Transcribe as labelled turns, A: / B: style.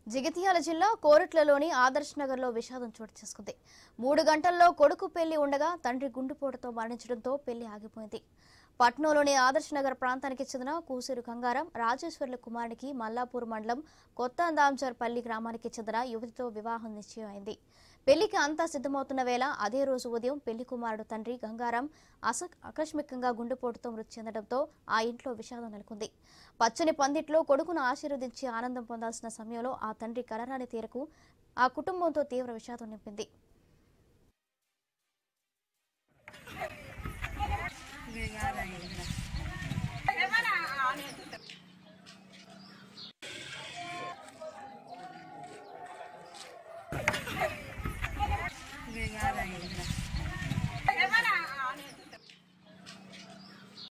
A: జగిత్యాల జిల్లా కోరట్లలోని ఆదర్శ్ నగర్లో విషాదం చోటు చేసుకుంది మూడు గంటల్లో కొడుకు పెళ్లి ఉండగా తండ్రి గుండెపోటుతో మరణించడంతో పెళ్లి ఆగిపోయింది పట్నంలోని ఆదర్శ్ నగర్ ప్రాంతానికి చెందిన కూసిరు గంగారం రాజేశ్వర్ల కుమారునికి మల్లాపూర్ మండలం కొత్త దాంచర్పల్లి గ్రామానికి చెందిన యువతితో వివాహం నిశ్చయం అయింది పెళ్లికి అంతా సిద్ధమవుతున్న వేళ అదే రోజు ఉదయం పెళ్లి కుమారుడు తండ్రి గంగారం అస ఆకస్మికంగా గుండెపోటుతో మృతి చెందడంతో ఆ ఇంట్లో విషాదం నెలకొంది పచ్చని పందిట్లో కొడుకును ఆశీర్వదించి ఆనందం పొందాల్సిన సమయంలో ఆ తండ్రి కలరాని తీరకు ఆ కుటుంబంతో తీవ్ర విషాదం నింపింది
B: Obrigada, Ida.